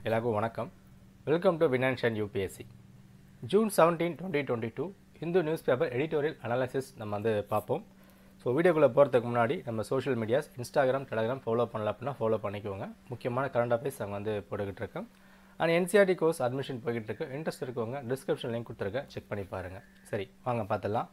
எல்லாருக்கும் வணக்கம் welcome to வினான்ஸ் and UPSC June seventeen twenty twenty two Hindu news paper editorial analysis நம்ம வந்து பார்ப்போம் ஸோ வீடியோக்குள்ளே போகிறதுக்கு முன்னாடி நம்ம social medias Instagram Telegram follow பண்ணல அப்படின்னா ஃபாலோ பண்ணிக்கோங்க முக்கியமான கரண்ட் அஃபேர்ஸ் அங்கே வந்து போட்டுக்கிட்டு இருக்கேன் அண்ட் என்சிஆர்டி கோர்ஸ் அட்மிஷன் போய்கிட்டு இருக்கு இன்ட்ரெஸ்ட் இருக்கவங்க டிஸ்கிரிப்ஷன் லிங்க் கொடுத்துருக்கேன் செக் பண்ணி பாருங்கள் சரி வாங்க பார்த்துடலாம்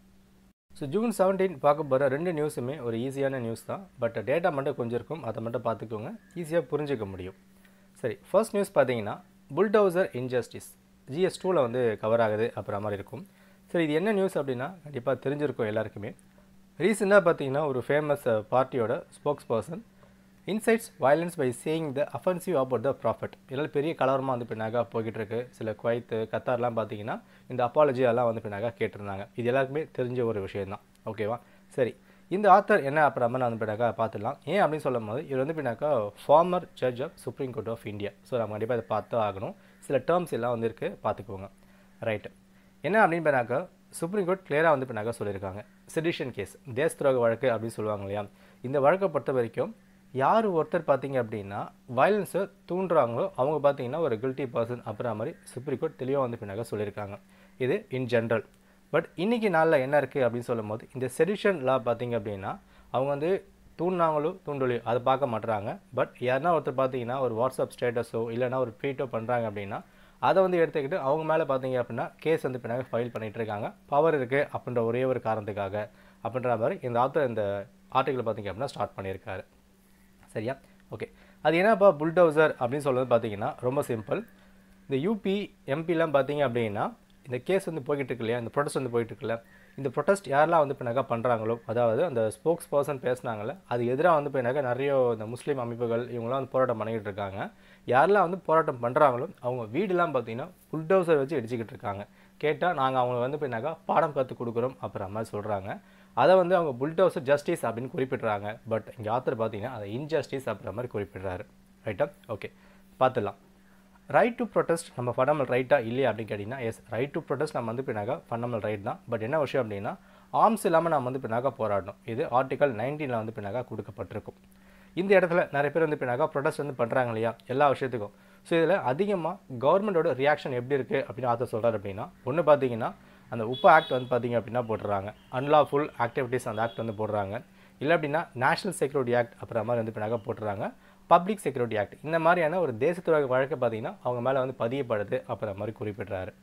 ஸோ ஜூன் செவன்டீன் பார்க்க போகிற ரெண்டு நியூஸுமே ஒரு ஈஸியான நியூஸ் தான் பட் டேட்டா மட்டும் கொஞ்சம் இருக்கும் அதை மட்டும் பார்த்துக்கோங்க ஈஸியாக புரிஞ்சுக்க முடியும் சரி ஃபர்ஸ்ட் நியூஸ் பார்த்தீங்கன்னா புல்டவுசர் இன்ஜஸ்டிஸ் ஜிஎஸ் டூவில் வந்து கவர் ஆகுது அப்புறம் மாதிரி இருக்கும் சரி இது என்ன நியூஸ் அப்படின்னா கண்டிப்பாக தெரிஞ்சிருக்கும் எல்லாருக்குமே ரீசெண்டாக பார்த்தீங்கன்னா ஒரு ஃபேமஸ் பார்ட்டியோட spokes person insights violence by saying the offensive about the prophet இதெல்லாம் பெரிய கலவரமாக வந்து பின்னாக போய்கிட்டு இருக்கு சில குவைத்து கத்தார்லாம் பார்த்தீங்கன்னா இந்த அப்பாலஜி எல்லாம் வந்து பின்னாக கேட்டிருந்தாங்க இது எல்லாருக்குமே தெரிஞ்ச ஒரு விஷயம் தான் ஓகேவா சரி இந்த ஆத்தர் என்ன அப்புறமா நான் வந்து பின்னாக்கா பார்த்துடலாம் ஏன் அப்படின்னு சொல்லும் போது இவர் வந்து பின்னாக்கா former judge of supreme court of India so நம்ம கண்டிப்பாக இதை பார்த்து ஆகணும் சில டேர்ம்ஸ் எல்லாம் வந்து இருக்குது பார்த்துக்கோங்க ரைட்டு என்ன அப்படின்னு பண்ணாக்கா சுப்ரீம் கோர்ட் கிளியராக வந்து பண்ணாக்கா சொல்லியிருக்காங்க செடிஷன் கேஸ் தேச துரோக வழக்கு அப்படின்னு சொல்லுவாங்க இல்லையா இந்த வழக்கை பொறுத்த வரைக்கும் யார் ஒருத்தர் பார்த்தீங்க அப்படின்னா வயலன்ஸை தூண்டுறாங்களோ அவங்க பார்த்தீங்கன்னா ஒரு கில்ட்டி பர்சன் அப்புறம் மாதிரி சுப்ரீம் கோர்ட் தெளிவாக வந்து பின்னாக சொல்லியிருக்காங்க இது இன் ஜென்ரல் பட் இன்றைக்கி நாளில் என்ன இருக்குது அப்படின்னு சொல்லும்போது இந்த செடிஷன் லா பார்த்தீங்க அப்படின்னா அவங்க வந்து தூண்டினாங்களோ தூண்டலையோ அதை பார்க்க மாட்டுறாங்க பட் யாருன்னா ஒருத்தர் பார்த்தீங்கன்னா ஒரு வாட்ஸ்அப் ஸ்டேட்டஸோ இல்லைனா ஒரு ட்வீட்டோ பண்ணுறாங்க அப்படின்னா அதை வந்து எடுத்துக்கிட்டு அவங்க மேலே பார்த்தீங்க அப்படின்னா கேஸ் வந்து பின்னாக ஃபைல் பண்ணிகிட்டு இருக்காங்க பவர் இருக்குது அப்படின்ற ஒரே ஒரு காரணத்துக்காக அப்படின்ற மாதிரி இந்த ஆத்தர் இந்த ஆர்டிக்கல் பார்த்தீங்க அப்படின்னா ஸ்டார்ட் பண்ணியிருக்காரு சரியா ஓகே அது என்னப்பா புல்டவுசர் அப்படின்னு சொல்கிறது பார்த்தீங்கன்னா ரொம்ப சிம்பிள் இந்த யூபி எம்பிலாம் பார்த்தீங்க அப்படின்னா இந்த கேஸ் வந்து போய்கிட்டு இருக்கு இல்லையா இந்த ப்ரொடெஸ்ட் வந்து போயிட்டு இருக்குல்ல இந்த ப்ரொடெஸ்ட் யாரெல்லாம் வந்து பின்னாக்கா பண்ணுறாங்களோ அதாவது அந்த ஸ்போக்ஸ் பர்சன் பேசுனாங்களே அது எதிராக வந்து பின்னாக்கா நிறைய இந்த முஸ்லீம் அமைப்புகள் இவங்களாம் வந்து போராட்டம் பண்ணிக்கிட்டு இருக்காங்க யாரெல்லாம் வந்து போராட்டம் பண்ணுறாங்களோ அவங்க வீடுலாம் பார்த்தீங்கன்னா புல்டவுசர் வச்சு இடிச்சிக்கிட்டு இருக்காங்க கேட்டால் நாங்கள் அவங்க வந்து பின்னாக்கா பாடம் கற்றுக் கொடுக்குறோம் அப்புறம் மாதிரி சொல்கிறாங்க அதை வந்து அவங்க புல்டவுசர் ஜஸ்டிஸ் அப்படின்னு குறிப்பிட்றாங்க பட் இங்கே ஆத்தர் பார்த்தீங்கன்னா அதை இன்ஜஸ்டிஸ் அப்படின்ற மாதிரி குறிப்பிட்றாரு ரைட்டா ஓகே பார்த்துடலாம் ரைட் டு ப்ரொடெஸ்ட் நம்ம ஃபண்டமல் ரைட்டாக இல்லையா அப்படின்னு கேட்டிங்கன்னா எஸ் ரைட் டு ப்ரொடெஸ்ட் நம்ம வந்து பின்னாக ஃபண்டமல் ரைட் தான் பட் என்ன விஷயம் அப்படின்னா ஆர்ம்ஸ் இல்லாமல் நம்ம வந்து பின்னாக போராடணும் இது ஆர்டிகல் நைன்டீனில் வந்து பின்னாக கொடுக்கப்பட்டிருக்கும் இந்த இடத்துல நிறைய பேர் வந்து பின்னாக ப்ரொடெஸ்ட் வந்து பண்ணுறாங்க இல்லையா எல்லா விஷயத்துக்கும் ஸோ இதில் அதிகமாக கவர்மெண்ட்டோட ரியாக்ஷன் எப்படி இருக்குது அப்படின்னு ஆத்தர் சொல்கிறார் அப்படின்னா ஒன்று பார்த்தீங்கன்னா அந்த உப்பு ஆக்ட் வந்து பார்த்தீங்க அப்படின்னா போட்டுறாங்க அன்லாஃபுல் ஆக்டிவிட்டீஸ் அந்த ஆக்ட் வந்து போடுறாங்க இல்லை அப்படின்னா நேஷனல் செக்யூரிட்டி ஆக்ட் அப்புறம் மாதிரி வந்து பின்னாக போட்டுறாங்க பப்ளிக் செக்யூரிட்டி ஆக்ட் இந்த மாதிரியான ஒரு தேசத்துறை வழக்கு பார்த்தீங்கன்னா அவங்க மேலே வந்து பதியப்படுது அப்புறம் மாதிரி குறிப்பிட்றாரு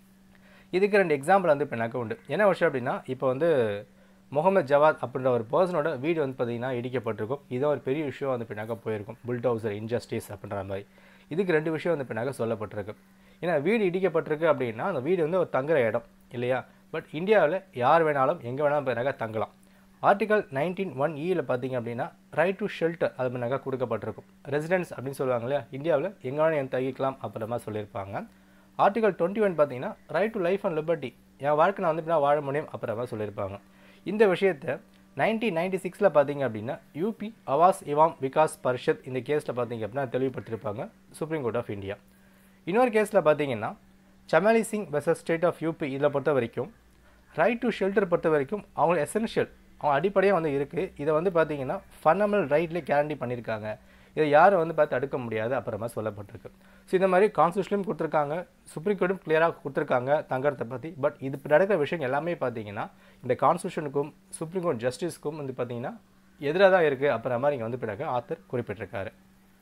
இதுக்கு ரெண்டு எக்ஸாம்பிள் வந்து பின்னாக்க உண்டு என்ன விஷயம் அப்படின்னா இப்போ வந்து முகமது ஜவாத் அப்படின்ற ஒரு பர்சனோட வீடு வந்து பார்த்தீங்கன்னா இடிக்கப்பட்டிருக்கும் இது ஒரு பெரிய விஷயம் வந்து பின்னாக்க போயிருக்கும் புல்டவுசர் இன்ஜஸ்டிஸ் அப்படின்ற மாதிரி இதுக்கு ரெண்டு விஷயம் வந்து பின்னாக்க சொல்லப்பட்டிருக்கு ஏன்னா வீடு இடிக்கப்பட்டிருக்கு அப்படின்னா அந்த வீடு வந்து ஒரு தங்குற இடம் இல்லையா பட் இந்தியாவில் யார் வேணாலும் எங்கே வேணாலும் பின்னாக்க தங்கலாம் ஆர்டிகல் நைன்டீன் ஒன் இயில் பார்த்தீங்க அப்படின்னா ரைட் டு ஷெல்டர் அது பின்னாக்க கொடுக்கப்பட்டிருக்கும் ரெசிடென்ஸ் அப்படின்னு சொல்லுவாங்க இல்லையா இந்தியாவில் எங்கே வேணாலும் என் தங்கிக்கலாம் அப்புறமா சொல்லியிருப்பாங்க ஆர்டிகல் டுவெண்ட்டி ஒன் பார்த்தீங்கன்னா right to life and liberty என் வாழ்க்கை நான் வந்து பின்னா வாழ முடியும் அப்புறமா சொல்லியிருப்பாங்க இந்த விஷயத்தை நைன்டீன் நைன்டி சிக்ஸில் பார்த்தீங்க அப்படின்னா யூபி அவாஸ் இவாம் விகாஸ் பரிஷத் இந்த கேஸில் பார்த்தீங்க அப்படின்னா தெளிவுபடுத்தியிருப்பாங்க சுப்ரீம் கோர்ட் ஆஃப் இந்தியா இன்னொரு கேஸில் பார்த்தீங்கன்னா Samali Singh versus state of UP இதில் பொறுத்த வரைக்கும் ரைட் டு ஷெல்டர் பொறுத்த வரைக்கும் அவங்க எசென்ஷியல் அவங்க அடிப்படையாக வந்து இருக்குது இதை வந்து பார்த்தீங்கன்னா ஃபண்டமெண்டல் ரைட்லேயே கேரண்டி பண்ணியிருக்காங்க இதை யாரும் வந்து பார்த்து தடுக்க முடியாது அப்புறமா சொல்லப்பட்டிருக்கு ஸோ இந்த மாதிரி கான்ஸ்டியூஷன்லையும் கொடுத்துருக்காங்க சுப்ரீம் கோர்ட்டும் கிளியராக கொடுத்துருக்காங்க தங்கறதை பற்றி பட் இது நடக்கிற விஷயம் எல்லாமே பார்த்தீங்கன்னா இந்த கான்ஸ்டியூஷனுக்கும் சுப்ரீம் கோர்ட் ஜஸ்டிஸ்க்கும் வந்து பார்த்தீங்கன்னா எதிராக தான் இருக்குது அப்புறம் மாதிரி இங்கே வந்து பிறகு ஆத்தர் குறிப்பிட்டிருக்காரு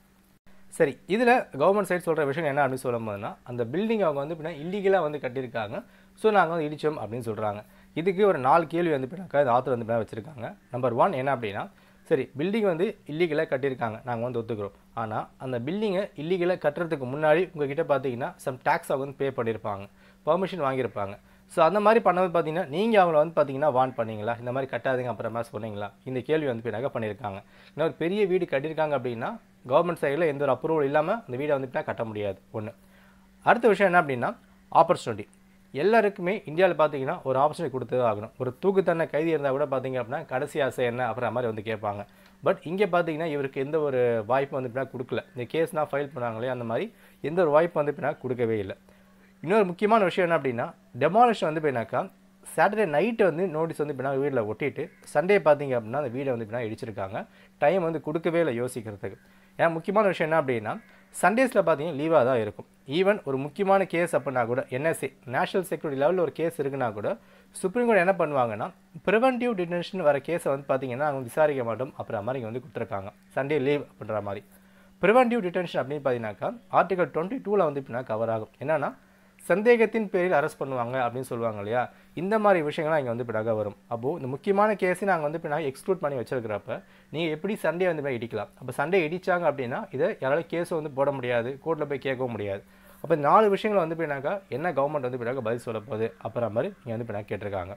சரி இதில் கவர்மெண்ட் சைட் சொல்கிற விஷயம் என்ன அப்படின்னு சொல்லும் போதுனா அந்த பில்டிங் அவங்க வந்து பின்னா இல்லீகலாக வந்து கட்டியிருக்காங்க ஸோ நாங்கள் வந்து இடித்தோம் அப்படின்னு சொல்கிறாங்க இதுக்கு ஒரு நாலு கேள்வி வந்து பின்னாக்கா இந்த ஆத்தர் வந்து பின்னா வச்சுருக்காங்க நம்பர் ஒன் என்ன அப்படின்னா சரி பில்டிங் வந்து இல்லீகலாக கட்டியிருக்காங்க நாங்கள் வந்து ஒத்துக்கிறோம் ஆனால் அந்த பில்டிங்கை இல்லீகலாக கட்டுறதுக்கு முன்னாடி உங்ககிட்ட பார்த்தீங்கன்னா சம் டேக்ஸ் அவங்க வந்து பே பண்ணியிருப்பாங்க பர்மிஷன் வாங்கியிருப்பாங்க ஸோ அந்த மாதிரி பண்ணது பார்த்தீங்கன்னா நீங்கள் அவங்கள வந்து பார்த்தீங்கன்னா வான் பண்ணீங்களா இந்த மாதிரி கட்டாதீங்க அப்புறமா சொன்னீங்களா இந்த கேள்வி வந்து பின்னாக பண்ணியிருக்காங்க இன்னொரு பெரிய வீடு கட்டியிருக்காங்க அப்படின்னா கவர்மெண்ட் சைடில் எந்த ஒரு அப்ரூவல் இல்லாமல் அந்த வீடை வந்துட்டுனா கட்ட முடியாது ஒன்று அடுத்த விஷயம் என்ன அப்படின்னா ஆப்பர்ச்சுனிட்டி எல்லாருக்குமே இந்தியாவில் பார்த்தீங்கன்னா ஒரு ஆப்பர்ச்சுனிட்டி கொடுத்து ஆகணும் ஒரு தூக்குத்தண்டனை கைதி இருந்தால் கூட பார்த்தீங்க அப்படின்னா கடைசி ஆசை என்ன அப்புறம் மாதிரி வந்து கேட்பாங்க பட் இங்கே பார்த்தீங்கன்னா இவருக்கு எந்த ஒரு வாய்ப்பு வந்து பின்னா கொடுக்கல இந்த கேஸ்னால் ஃபைல் பண்ணாங்களே அந்த மாதிரி எந்த ஒரு வாய்ப்பு வந்து பின்னா கொடுக்கவே இல்லை இன்னொரு முக்கியமான விஷயம் என்ன அப்படின்னா டெமாலிஷன் வந்து பின்னாக்கா சாட்டர்டே நைட்டு வந்து நோட்டீஸ் வந்து பின்னா வீட்டில் ஒட்டிட்டு சண்டே பார்த்தீங்க அப்படின்னா அந்த வீடை வந்து பின்னா இடிச்சிருக்காங்க டைம் வந்து கொடுக்கவே இல்லை யோசிக்கிறதுக்கு ஏன்னா முக்கியமான விஷயம் என்ன அப்படின்னா சண்டேஸில் பார்த்தீங்கன்னா லீவாக தான் இருக்கும் ஈவன் ஒரு முக்கியமான கேஸ் அப்படின்னா கூட என்எஸ்சி நேஷனல் செக்யூரிட்டி லெவலில் ஒரு கேஸ் இருக்குன்னா கூட சுப்ரீம் கோர்ட் என்ன பண்ணுவாங்கன்னா ப்ரிவென்டிவ் டிடென்ஷன் வர கேஸை வந்து பார்த்தீங்கன்னா அவங்க விசாரிக்க மாட்டோம் அப்புறம் மாதிரி இங்கே வந்து கொடுத்துருக்காங்க சண்டே லீவ் அப்படின்ற மாதிரி ப்ரிவென்டிவ் டிடென்ஷன் அப்படின்னு பார்த்தீங்கன்னாக்கா ஆர்டிகல் டுவெண்ட்டி டூவில் வந்து இப்போ கவர் ஆகும் என்னன்னா சந்தேகத்தின் பேரில் அரெஸ்ட் பண்ணுவாங்க அப்படின்னு சொல்லுவாங்க இல்லையா இந்த மாதிரி விஷயங்கள்லாம் இங்கே வந்து பின்னாக வரும் அப்போது இந்த முக்கியமான கேஸை நாங்கள் வந்து பின்னாக எக்ஸ்க்ளூட் பண்ணி வச்சிருக்கிறப்ப நீங்கள் எப்படி சண்டே வந்து போய் இடிக்கலாம் அப்போ சண்டே இடிச்சாங்க அப்படின்னா இதை யாராலும் கேஸை வந்து போட முடியாது கோர்ட்டில் போய் கேட்கவும் முடியாது அப்போ இந்த நாலு விஷயங்களை வந்து பின்னாக்கா என்ன கவர்மெண்ட் வந்து பின்னாக்க பதில் சொல்ல போகுது அப்புறம் மாதிரி இங்கே வந்து பின்னாக்க கேட்டிருக்காங்க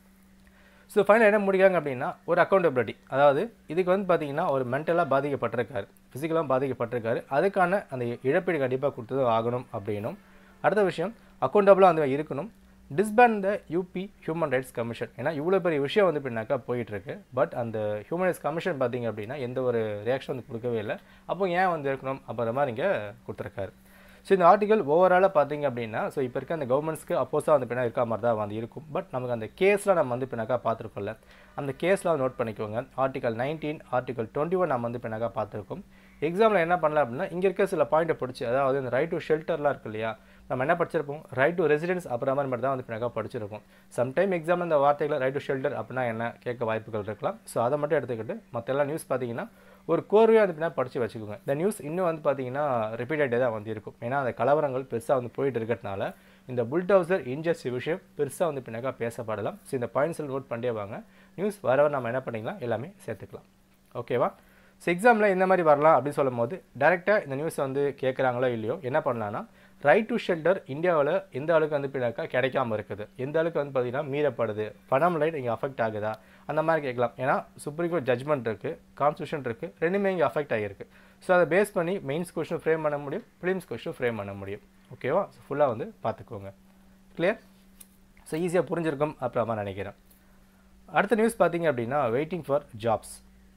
ஸோ ஃபைனல் என்ன முடிக்கிறாங்க அப்படின்னா ஒரு அக்கௌண்டபிலிட்டி அதாவது இதுக்கு வந்து பார்த்தீங்கன்னா ஒரு மென்டலாக பாதிக்கப்பட்டிருக்காரு ஃபிசிக்கலாக பாதிக்கப்பட்டிருக்காரு அதுக்கான அந்த இழப்பீடு கண்டிப்பாக கொடுத்தது ஆகணும் அப்படின்னும் அடுத்த விஷயம் அக்கௌண்டபிளாக வந்து இருக்கணும் disband the UP human rights commission ஏன்னா இவ்வளோ பெரிய விஷயம் வந்து பின்னாக்கா போயிட்டுருக்கு பட் அந்த ஹியூமன் ரைட்ஸ் கமிஷன் பார்த்தீங்க அப்படின்னா எந்த ஒரு ரியாக்ஷன் வந்து கொடுக்கவே இல்லை அப்போ ஏன் வந்து இருக்கணும் அப்படின்ற மாதிரி இங்கே கொடுத்துருக்காரு ஸோ இந்த ஆர்டிகல் ஓவராலாக பார்த்தீங்க அப்படின்னா ஸோ இப்போ இருக்க அந்த கவர்மெண்ட்ஸ்க்கு அப்போஸாக வந்து பின்னா இருக்க மாதிரி தான் வந்து இருக்கும் பட் நமக்கு அந்த கேஸில் நம்ம வந்து பின்னாக்கா பார்த்துருக்கோம்ல அந்த கேஸ்லாம் நோட் பண்ணிக்கோங்க article nineteen article twenty one நம்ம வந்து பின்னாக்கா பார்த்துருக்கோம் எக்ஸாமில் என்ன பண்ணலாம் அப்படின்னா இங்கே இருக்க சில பாயிண்ட்டை பிடிச்சி அதாவது இந்த ரைட் டு ஷெல்டர்லாம் இருக்கு இல்லையா நம்ம என்ன படிச்சிருப்போம் ரைட் டு ரெசிடென்ஸ் அப்புறம் மாதிரி மட்டும் தான் வந்து பின்னாக்கா படிச்சிருப்போம் சம்டைம் எக்ஸாமில் இந்த வார்த்தைகளை ரைட் டு ஷெல்டர் அப்படின்னா என்ன கேட்க வாய்ப்புகள் இருக்கலாம் ஸோ அதை மட்டும் எடுத்துக்கிட்டு மற்ற எல்லா நியூஸ் பார்த்தீங்கன்னா ஒரு கோர்வையாக வந்து பின்னா படித்து வச்சுக்கோங்க இந்த நியூஸ் இன்னும் வந்து பார்த்தீங்கன்னா ரிப்பீட்டடே தான் வந்து இருக்கும் ஏன்னா அந்த கலவரங்கள் பெருசாக வந்து போயிட்டு இருக்கிறதுனால இந்த புல்டவுசர் இன்ஜஸ்ட் விஷயம் பெருசாக வந்து பின்னாக்கா பேசப்படலாம் ஸோ இந்த பாயிண்ட்ஸில் நோட் பண்ணிட்டே வாங்க நியூஸ் வரவர் நம்ம என்ன பண்ணிக்கலாம் எல்லாமே சேர்த்துக்கலாம் ஓகேவா ஸோ எக்ஸாமில் இந்த மாதிரி வரலாம் அப்படின்னு சொல்லும் போது டேரெக்டாக இந்த நியூஸை வந்து கேட்குறாங்களோ இல்லையோ என்ன பண்ணலான்னா ரைட் டு ஷெல்டர் இந்தியாவில் எந்த அளவுக்கு வந்து பின்னாக்கா கிடைக்காம இருக்குது எந்த அளவுக்கு வந்து பார்த்தீங்கன்னா மீறப்படுது பணம் லைட் இங்கே அஃபெக்ட் ஆகுதா அந்த மாதிரி கேட்கலாம் ஏன்னா சுப்ரீம் கோர்ட் ஜட்மெண்ட் இருக்குது கான்ஸ்டியூஷன் இருக்குது ரெண்டுமே இங்கே அஃபெக்ட் ஆகிருக்கு ஸோ அதை பேஸ் பண்ணி மெயின்ஸ் கொஸ்டின் ஃப்ரேம் பண்ண முடியும் ப்ரிலிம்ஸ் கொஸ்டின் ஃப்ரேம் பண்ண முடியும் ஓகேவா ஸோ ஃபுல்லாக வந்து பார்த்துக்கோங்க கிளியர் ஸோ ஈஸியாக புரிஞ்சிருக்கும் அப்புறமா நினைக்கிறேன் அடுத்த நியூஸ் பார்த்தீங்க அப்படின்னா waiting for jobs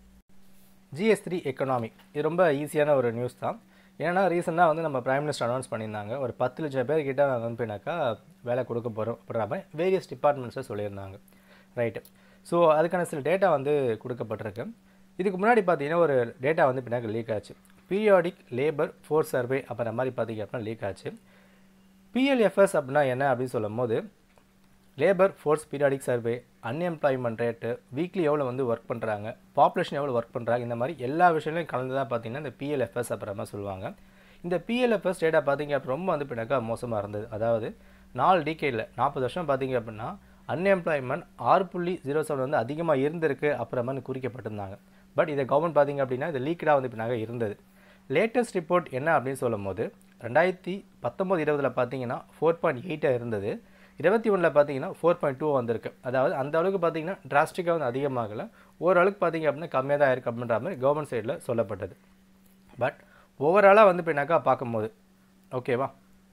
GS three economy இது ரொம்ப ஈஸியான ஒரு நியூஸ் தான் ஏன்னா ரீசெண்டாக வந்து நம்ம பிரைம் மினிஸ்டர் அனௌன்ஸ் பண்ணியிருந்தாங்க ஒரு பத்து லட்சம் பேர் கிட்ட நாங்கள் வந்து போயினாக்கா வேலை கொடுக்க போகிறோம் அப்படின்ற மாதிரி வேரியஸ் டிபார்ட்மெண்ட்ஸை சொல்லியிருந்தாங்க ரைட்டு ஸோ அதுக்கான சில டேட்டா வந்து கொடுக்கப்பட்டிருக்கு இதுக்கு முன்னாடி பார்த்தீங்கன்னா ஒரு டேட்டா வந்து பின்னாக்க லீக் ஆச்சு பீரியாடிக் லேபர் ஃபோர்ஸ் சர்வே அப்படின்ற மாதிரி பார்த்தீங்க அப்படின்னா லீக் ஆச்சு பிஎல்எஃப்எஸ் அப்படின்னா என்ன அப்படின்னு சொல்லும் போது labour force periodic survey unemployment rate weekly எவ்வளோ வந்து ஒர்க் பண்ணுறாங்க பாப்புலேஷன் எவ்வளோ ஒர்க் பண்ணுறாங்க இந்த மாதிரி எல்லா விஷயங்களையும் கலந்து தான் பார்த்தீங்கன்னா இந்த பிஎல்எஃப்எஸ் அப்புறமா சொல்லுவாங்க இந்த பிஎல்எஃப்எஸ் டேட்டா பார்த்தீங்க அப்போ ரொம்ப வந்து பின்னாக்கா மோசமாக இருந்தது அதாவது நாலு டிகேடில் நாற்பது வருஷம் பார்த்தீங்க அப்படின்னா அன்எம்ப்ளாய்மெண்ட் ஆறு புள்ளி ஜீரோ செவன் வந்து அதிகமாக இருந்திருக்கு அப்புறமா குறிக்கப்பட்டிருந்தாங்க பட் இதை கவர்மெண்ட் பார்த்தீங்க அப்படின்னா இது லீக்கடாக வந்து பின்னாக இருந்தது லேட்டஸ்ட் ரிப்போர்ட் என்ன அப்படின்னு சொல்லும் போது ரெண்டாயிரத்தி பத்தொம்போது இருபதில் பார்த்தீங்கன்னா ஃபோர் பாயிண்ட் எயிட்டாக இருந்தது இருபத்தி ஒன்றில் பார்த்தீங்கன்னா ஃபோர் பாயிண்ட் டூ வந்திருக்கு அதாவது அந்த அளவுக்கு பார்த்தீங்கன்னா டிராஸ்டிக்காக வந்து அதிகமாகலை ஓரளவுக்கு பார்த்தீங்க அப்படின்னா கம்மியாக தான் இருக்குது அப்படின்ற மாதிரி கவர்மெண்ட் சைடில் சொல்லப்பட்டது பட் ஓவராலாக வந்து பின்னாக்கா பார்க்கும்போது ஓகேவா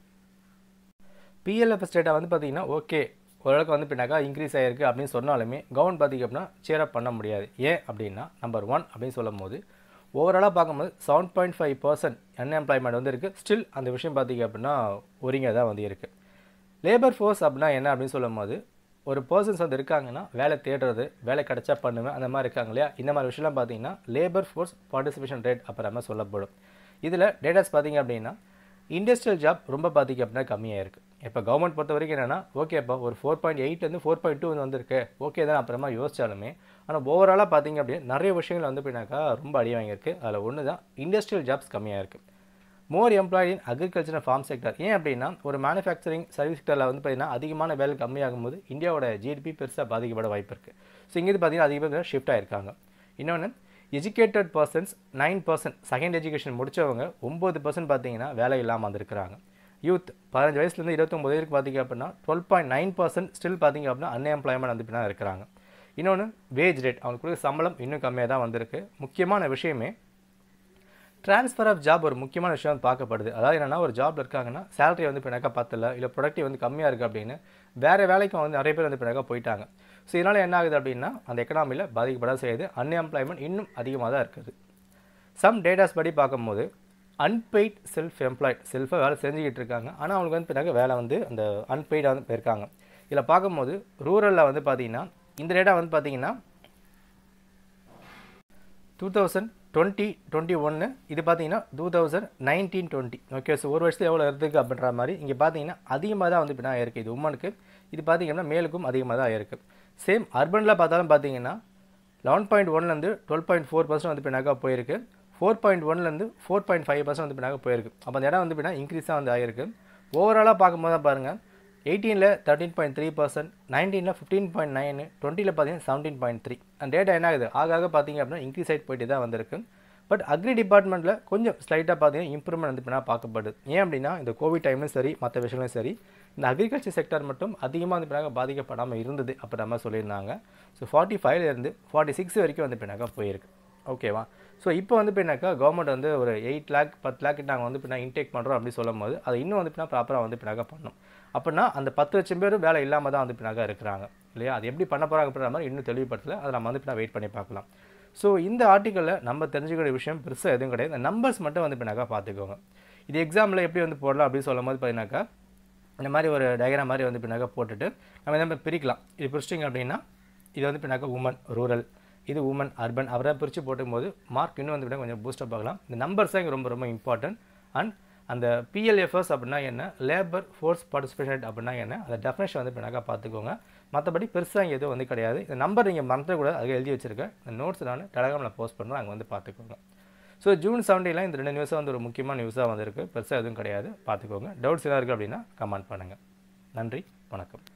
பிஎல்எஃப்எஸ் டேட்டா வந்து பார்த்தீங்கன்னா ஓகே ஓரளவுக்கு வந்து பின்னாக்கா இன்க்ரீஸ் ஆகிருக்கு அப்படின்னு சொன்னாலுமே கவர்மெண்ட் பார்த்திங்க அப்படின்னா சேரப் பண்ண முடியாது ஏன் அப்படின்னா நம்பர் ஒன் அப்படின்னு சொல்லும் போது ஓவராலாக பார்க்கும்போது seven point five percent unemployment வந்து இருக்குது ஸ்டில் அந்த விஷயம் பார்த்திங்க அப்படின்னா ஒருங்க தான் வந்து இருக்குது லேபர் ஃபோர்ஸ் அப்படின்னா என்ன அப்படின்னு சொல்லும் போது ஒரு பர்சன்ஸ் வந்து இருக்காங்கன்னா வேலை தேடுறது வேலை கிடைச்சா பண்ணுவேன் அந்த மாதிரி இருக்காங்க இல்லையா இந்த மாதிரி விஷயம்லாம் பார்த்தீங்கன்னா லேபர் ஃபோர்ஸ் பார்ட்டிசிபேஷன் ரேட் அப்புறமா சொல்லப்படும் இதில் டேட்டாஸ் பார்த்தீங்க அப்படின்னா இண்டஸ்ட்ரியல் ஜாப் ரொம்ப பார்த்திங்க அப்படின்னா கம்மியாக இருக்குது இப்போ கவர்மெண்ட் பொறுத்த வரைக்கும் என்னென்னா ஓகேப்பா ஒரு ஃபோர் பாயிண்ட் எயிட் வந்து ஃபோர் பாயிண்ட் டூ வந்து வந்திருக்கு ஓகே தான் அப்புறமா யோசிச்சாலுமே ஆனால் ஓவராலாக பார்த்தீங்க அப்படின்னா நிறைய விஷயங்கள் வந்து பின்னாக்கா ரொம்ப அடி வாங்கியிருக்கு அதில் ஒன்று தான் இண்டஸ்ட்ரியல் ஜாப்ஸ் கம்மியாக இருக்குது more employed in agriculture farm sector ஏன் அப்படின்னா ஒரு மேனுஃபேக்சரிங் சர்வீஸ் செக்டரில் வந்து பார்த்தீங்கன்னா அதிகமான வேலை கம்மியாகும் போது இந்தியாவோட ஜிடிபி பெருசாக பாதிக்கப்பட வாய்ப்பு இருக்குது ஸோ இங்கே பார்த்தீங்கன்னா அதிக பேர் ஷிஃப்ட் ஆயிருக்காங்க இன்னொன்று educated persons nine percent second education முடித்தவங்க ஒம்பது பர்சன்ட் பார்த்தீங்கன்னா வேலை இல்லாமல் வந்திருக்கிறாங்க யூத் பதினஞ்சு வயசுலேருந்து இருபத்தொம்பது வயதுக்கு பார்த்தீங்க அப்படின்னா twelve point nine percent still பார்த்தீங்க அப்படின்னா அன்எம்ப்ளாய்மெண்ட் வந்து பின்னா இருக்கிறாங்க இன்னொன்று வேஜ் ரேட் அவங்களுக்கு கொடுக்குற சம்பளம் இன்னும் கம்மியாக தான் வந்திருக்கு முக்கியமான விஷயமே ட்ரான்ஸ்ஃபர் ஆஃப் ஜாப் ஒரு முக்கியமான விஷயம் பார்க்கப்படுது அதாவது என்னென்னா ஒரு ஜாப்ல இருக்காங்கன்னா சேலரி வந்து பின்னாக்கா பத்தல இல்லை ப்ரொடக்டிவ் வந்து கம்மியாக இருக்குது அப்படின்னு வேறு வேலைக்கு வந்து நிறைய பேர் வந்து பின்னாக்கா போயிட்டாங்க ஸோ இதனால் என்ன ஆகுது அப்படின்னா அந்த எக்கனாமியில் பாதிக்கப்பட செய்யுது அன்எம்ப்ளாய்மெண்ட் இன்னும் அதிகமாக தான் இருக்குது சம் டேட்டாஸ் படி பார்க்கும்போது அன்பெய்ட் செல்ஃப் எம்ப்ளாய்ட் செல்ஃபாக வேலை செஞ்சுக்கிட்டு இருக்காங்க ஆனால் அவங்களுக்கு வந்து பின்னாக்க வேலை வந்து அந்த அன்பெய்டாக வந்து போயிருக்காங்க இதில் பார்க்கும்போது ரூரலில் வந்து பார்த்தீங்கன்னா இந்த டேட்டா வந்து பார்த்தீங்கன்னா டூ தௌசண்ட் டுவெண்ட்டி டுவெண்ட்டி ஒன்று இது பார்த்தீங்கன்னா two thousand nineteen twenty okay so ஒரு வருஷத்துக்கு எவ்வளோ இருக்குது அப்படின்ற மாதிரி இங்கே பார்த்தீங்கன்னா அதிகமாக தான் வந்து பின்னா இருக்குது இது உமனுக்கு இது பார்த்தீங்கன்னா மேலுக்கும் அதிகமாக தான் இருக்குது சேம் அர்பனில் பார்த்தாலும் பார்த்தீங்கன்னா லெவன் பாயிண்ட் ஒன்லேருந்து டுவெல் பாயிண்ட் ஃபோர் பர்சன்ட் வந்து பின்னாக்கா போயிருக்கு ஃபோர் பாயிண்ட் ஒன்லேருந்து ஃபோர் பாயிண்ட் ஃபைவ் பர்சன்ட் வந்து பின்னாக்க போயிருக்கு அப்போ அந்த இடம் வந்து பின்னா இன்க்ரீஸாக வந்து ஆகிருக்கு ஓவராலாக பார்க்கும்போது தான் பாருங்கள் எயிட்டீனில் தேர்ட்டின் பாயிண்ட் த்ரீ பர்சன்ட் நைன்டீனில் ஃபிஃப்டீன் பாயிண்ட் நைனு டுவெண்ட்டியில் பார்த்தீங்கன்னா செவன்டீன் பாயிண்ட் த்ரீ அந்த டேட்டா என்ன ஆகுது ஆக ஆக பார்த்தீங்க அப்படின்னா இன்க்ரீஸ் ஆகிட்டு போயிட்டு தான் வந்திருக்கு பட் அக்ரி டிபார்ட்மெண்ட்டில் கொஞ்சம் ஸ்லைட்டாக பார்த்தீங்கன்னா இம்ப்ரூவ்மெண்ட் வந்து பின்னா பார்க்கப்படுது ஏன் அப்படின்னா இந்த கோவிட் டைம்லும் சரி மற்ற விஷயங்களும் சரி இந்த அக்ரிகல்ச்சர் செக்டர் மட்டும் அதிகமாக வந்து பின்னாக பாதிக்கப்படாமல் இருந்தது அப்படி நம்ம சொல்லியிருந்தாங்க ஸோ ஃபார்ட்டி ஃபைவ்லேருந்து ஃபார்ட்டி சிக்ஸ் வரைக்கும் வந்து பின்னாக்கா போயிருக்கு ஓகேவா ஸோ இப்போ வந்து பின்னாக்கா கவர்மெண்ட் வந்து ஒரு எயிட் லேக் பத்து லேக் நாங்கள் வந்து பின்னா இன்டேக் பண்ணுறோம் அப்படின்னு சொல்லும் போது அதை இன்னும் வந்து பின்னா ப்ராப்பராக வந்து பின்னாக்கா பண்ணணும் அப்படின்னா அந்த பத்து லட்சம் பேரும் வேலை இல்லாமல் தான் வந்து பின்னாக்கா இருக்கிறாங்க இல்லையா அது எப்படி பண்ண போகிறாங்க அப்படின்ற மாதிரி இன்னும் தெளிவுபடுத்தல அதை நம்ம வந்து பின்னா வெயிட் பண்ணி பார்க்கலாம் ஸோ இந்த ஆர்டிக்கலில் நம்ம தெரிஞ்சுக்கிற விஷயம் பெருசாக எதுவும் கிடையாது இந்த நம்பர்ஸ் மட்டும் வந்து பின்னாக்கா பார்த்துக்கோங்க இது எக்ஸாமில் எப்படி வந்து போடலாம் அப்படின்னு சொல்லும் போது பார்த்தீங்கன்னாக்கா இந்த மாதிரி ஒரு டயக்ராம் மாதிரி வந்து பின்னாக்கா போட்டுட்டு நம்ம இந்த மாதிரி பிரிக்கலாம் இது பிரிச்சிட்டிங்க அப்படின்னா இது வந்து பின்னாக்கா உமன் ரூரல் இது உமன் அர்பன் அவரை பிரித்து போட்டும்போது மார்க் இன்னும் வந்து கொஞ்சம் பூஸ்டப் ஆகலாம் இந்த நம்பர்ஸ் தான் இங்கே ரொம்ப ரொம்ப இம்பார்ட்டன்ட் அண்ட் அந்த பிஎல்எஃப்எஸ் அப்படின்னா என்ன லேபர் ஃபோர்ஸ் பார்ட்டிசிபேஷன் அப்படின்னா என்ன அந்த டெஃபினேஷன் வந்து பின்னாக்கா பார்த்துக்கோங்க மற்றபடி பெருசாக இங்கே எதுவும் வந்து கிடையாது இந்த நம்பர் நீங்கள் மறந்துக்கூடாது அதுக்கு எழுதி வச்சிருக்கேன் இந்த நோட்ஸ் நான் டெலகிராமில் போஸ்ட் பண்ணுறேன் அங்கே வந்து பார்த்துக்கோங்க ஸோ ஜூன் செவன்டீனில் இந்த ரெண்டு நியூஸாக வந்து ஒரு முக்கியமான நியூஸாக வந்திருக்கு பெருசாக எதுவும் கிடையாது பார்த்துக்கோங்க டவுட்ஸ் எதாவது இருக்குது அப்படின்னா கமெண்ட் பண்ணுங்கள் நன்றி வணக்கம்